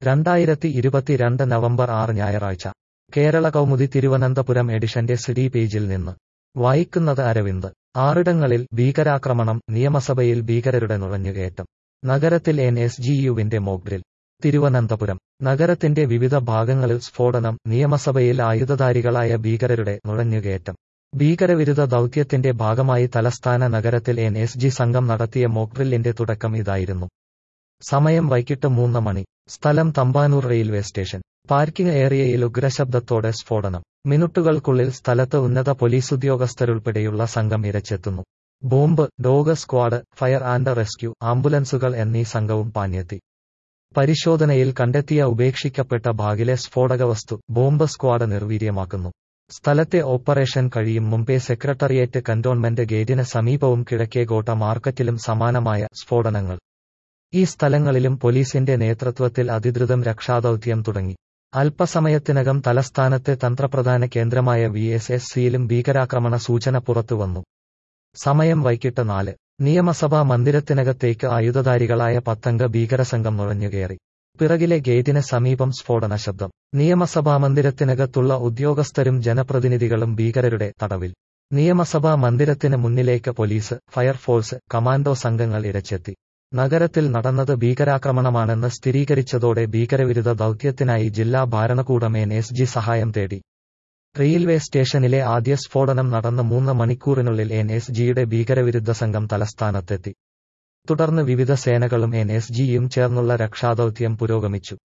രണ്ടായിരത്തി ഇരുപത്തിരണ്ട് നവംബർ ആറ് ഞായറാഴ്ച കേരള കൗമുദി തിരുവനന്തപുരം എഡിഷന്റെ സിഡി പേജിൽ നിന്ന് വായിക്കുന്നത് അരവിന്ദ് ആറിടങ്ങളിൽ ഭീകരാക്രമണം നിയമസഭയിൽ ഭീകരരുടെ നുഴഞ്ഞുകയറ്റം നഗരത്തിൽ എൻ എസ് ജി യുവിന്റെ മോക്ഡ്രിൽ തിരുവനന്തപുരം നഗരത്തിന്റെ വിവിധ ഭാഗങ്ങളിൽ സ്ഫോടനം നിയമസഭയിൽ ആയുധധാരികളായ ഭീകരരുടെ നുഴഞ്ഞുകയറ്റം ഭീകരവിരുദ്ധ ദൗത്യത്തിന്റെ ഭാഗമായി തലസ്ഥാന നഗരത്തിൽ എൻ എസ് ജി സംഘം നടത്തിയ മോക്ഡ്രില്ലിന്റെ തുടക്കം ഇതായിരുന്നു സമയം വൈകിട്ട് മൂന്ന് മണി സ്ഥലം തമ്പാനൂർ റെയിൽവേ സ്റ്റേഷൻ പാർക്കിംഗ് ഏരിയയിൽ ഉഗ്രശബ്ദത്തോടെ സ്ഫോടനം മിനിറ്റുകൾക്കുള്ളിൽ സ്ഥലത്ത് ഉന്നത പോലീസ് ഉദ്യോഗസ്ഥരുൾപ്പെടെയുള്ള സംഘം ഇരച്ചെത്തുന്നു bomb dog squad fire and rescue ആംബുലൻസുകൾ എന്നീ സംഘവും പാഞ്ഞെത്തി പരിശോധനയിൽ കണ്ടെത്തിയ ഉപേക്ഷിക്കപ്പെട്ട ബാഗിലെ സ്ഫോടകവസ്തു ബോംബ് സ്ക്വാഡ് നിർവീര്യമാക്കുന്നു സ്ഥലത്തെ ഓപ്പറേഷൻ കഴിയും മുമ്പേ സെക്രട്ടറിയേറ്റ് കന്റോൺമെന്റ് ഗേറ്റിന് സമീപവും കിഴക്കേകോട്ട മാർക്കറ്റിലും സമാനമായ സ്ഫോടനങ്ങൾ ഈ സ്ഥലങ്ങളിലും പോലീസിന്റെ നേതൃത്വത്തിൽ അതിദ്രുതം രക്ഷാദൌത്യം തുടങ്ങി അല്പസമയത്തിനകം തലസ്ഥാനത്തെ തന്ത്രപ്രധാന കേന്ദ്രമായ വി എസ് എസ് സിയിലും ഭീകരാക്രമണ സൂചന പുറത്തുവന്നു സമയം വൈകിട്ട് നാല് നിയമസഭാ മന്ദിരത്തിനകത്തേക്ക് ആയുധധാരികളായ പത്തംഗ ഭീകരസംഘം നുഴഞ്ഞുകയറി പിറകിലെ ഗേറ്റിന് സമീപം സ്ഫോടന ശബ്ദം നിയമസഭാ മന്ദിരത്തിനകത്തുള്ള ഉദ്യോഗസ്ഥരും ജനപ്രതിനിധികളും ഭീകരരുടെ തടവിൽ നിയമസഭാ മന്ദിരത്തിന് മുന്നിലേക്ക് പോലീസ് ഫയർഫോഴ്സ് കമാൻഡോ സംഘങ്ങൾ ഇരച്ചെത്തി നഗരത്തിൽ നടന്നത് ഭീകരാക്രമണമാണെന്ന് സ്ഥിരീകരിച്ചതോടെ ഭീകരവിരുദ്ധ ദൌത്യത്തിനായി ജില്ലാ ഭരണകൂടം എൻ എസ് ജി സഹായം തേടി റെയിൽവേ സ്റ്റേഷനിലെ ആദ്യ സ്ഫോടനം നടന്ന് മൂന്ന് മണിക്കൂറിനുള്ളിൽ എൻ എസ് ജിയുടെ ഭീകരവിരുദ്ധ സംഘം തലസ്ഥാനത്തെത്തി തുടർന്ന് വിവിധ സേനകളും എൻ എസ് ജിയും ചേർന്നുള്ള രക്ഷാദൌത്യം പുരോഗമിച്ചു